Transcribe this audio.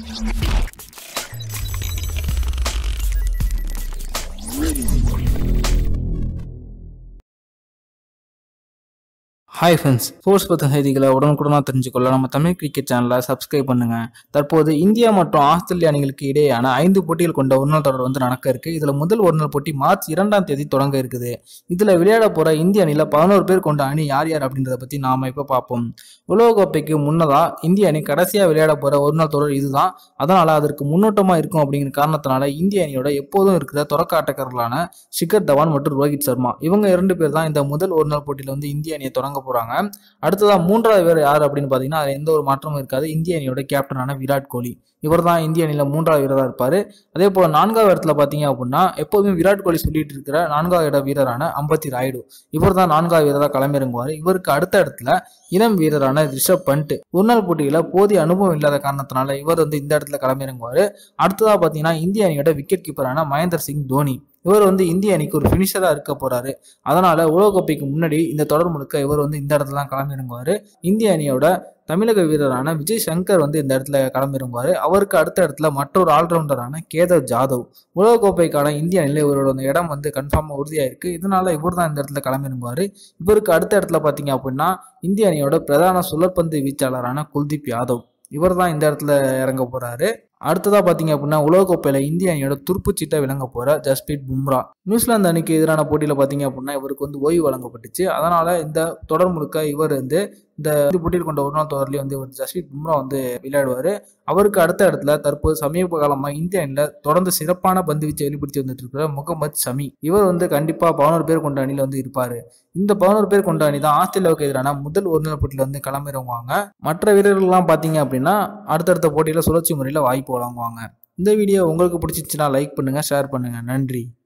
hi friends sports பற்றின செய்திகளை உடனுக்குடனாக தெரிஞ்சுக்கொள்ள நம்ம தமிழ் கிரிக்கெட் சேனலை சப்ஸ்கிரைப் பண்ணுங்க தற்போது இந்தியா மற்றும் ஆஸ்திரேலிய அணிகளுக்கு இடையேயான ஐந்து போட்டிகள் கொண்ட ஒருநாள் தொடர் வந்து நடக்க இருக்கு இதில் முதல் ஒருநாள் போட்டி மார்ச் இரண்டாம் தேதி தொடங்க இருக்குது இதில் விளையாட போகிற இந்திய அணியில் பதினோரு பேர் கொண்ட அணி யார் யார் அப்படின்றத பற்றி நாம இப்போ பார்ப்போம் உலகக்கோப்பைக்கு முன்னதாக இந்திய அணி கடைசியாக விளையாட போகிற ஒரு நாள் தொடர் இதுதான் அதனால் அதற்கு முன்னோட்டமாக இருக்கும் அப்படிங்கிற காரணத்தினால இந்திய அணியோட எப்போதும் இருக்கிற தொடக்க ஆட்டக்காரர்களான ஷிகர் தவான் மற்றும் ரோஹித் சர்மா இவங்க இரண்டு பேர் தான் இந்த முதல் ஒரு நாள் போட்டியில் வந்து இந்திய அணியை தொடங்க போறாங்க அடுத்ததா மூன்றாவது பேர் யார் அப்படின்னு பார்த்தீங்கன்னா அது எந்த ஒரு மாற்றமும் இருக்காது இந்திய அணியோட கேப்டனான விராட் கோலி இவர் தான் இந்திய அணியில் மூன்றாவது வீரராக இருப்பார் அதே போல் நான்காவது இடத்துல பார்த்தீங்க அப்படின்னா எப்போதுமே விராட் கோலி சொல்லிட்டு இருக்கிற நான்காவது இட வீரரான அம்பத்தி ராயுடு இவர் தான் நான்காவது வீரராக களமிறங்குவார் இவருக்கு அடுத்த இடத்துல இளம் வீரரான ரிஷப் பண்ட் ஒரு நாள் போட்டியில் போதிய அனுபவம் இல்லாத காரணத்தினால இவர் வந்து இந்த இடத்துல களமிறங்குவார் அடுத்ததாக பார்த்தீங்கன்னா இந்திய அணியோட விக்கெட் கீப்பரான மகேந்தர் சிங் தோனி இவர் வந்து இந்திய அணிக்கு ஒரு ஃபினிஷராக இருக்க போறாரு அதனால உலகக்கோப்பைக்கு முன்னாடி இந்த தொடர் முழுக்க இவர் வந்து இந்த இடத்துல தான் களமிறங்குவார் இந்திய அணியோட தமிழக வீரரான விஜய் சங்கர் வந்து இந்த இடத்துல களமிறங்குவார் அவருக்கு அடுத்த இடத்துல மற்றொரு ஆல்ரவுண்டரான கேதவ் ஜாதவ் உலகக்கோப்பைக்கான இந்திய அணியில் இவரோட அந்த இடம் வந்து கன்ஃபார்மாக உறுதியாயிருக்கு இதனால இவர் தான் இந்த இடத்துல களமிறங்குவார் இவருக்கு அடுத்த இடத்துல பார்த்தீங்க அப்படின்னா இந்திய அணியோட பிரதான சுழற்பந்து வீச்சாளரான குல்தீப் யாதவ் இவர் தான் இந்த இடத்துல இறங்க போறாரு அடுத்ததாக பார்த்தீங்க அப்படின்னா உலகக்கோப்பையில் இந்திய அணியோட துருப்புச்சீட்டை விளங்க போகிற ஜஸ்பீத் பும்ரா நியூசிலாந்து அணிக்கு எதிரான போட்டியில் பார்த்தீங்க அப்படின்னா இவருக்கு வந்து ஓய்வு வழங்கப்பட்டுச்சு அதனால் இந்த தொடர் முழுக்க இவர் வந்து இந்த போட்டியில் கொண்ட ஒரு நாள் தொடர்லேயே வந்து இவர் ஜஸ்பீத் பும்ரா வந்து விளையாடுவார் அவருக்கு அடுத்த இடத்துல தற்போது சமீப காலமாக இந்திய அணியில் தொடர்ந்து சிறப்பான பந்து வீச்சை வெளிப்படுத்தி வந்துட்டு இருக்கிற முகமது ஷமி இவர் வந்து கண்டிப்பாக பதினோரு பேர் கொண்ட அணியில் வந்து இருப்பார் இந்த பதினோரு பேர் கொண்ட அணி தான் ஆஸ்திரேலியாவுக்கு எதிரான முதல் ஒரு நாள் போட்டியில் வந்து களமிறங்குவாங்க மற்ற வீரர்கள்லாம் பார்த்தீங்க அப்படின்னா அடுத்தடுத்த போட்டியில் சுழற்சி முறையில் வாய்ப்பு வழங்குவாங்க இந்த வீடியோ உங்களுக்கு பிடிச்சிச்சுன்னா லைக் பண்ணுங்கள் ஷேர் பண்ணுங்கள் நன்றி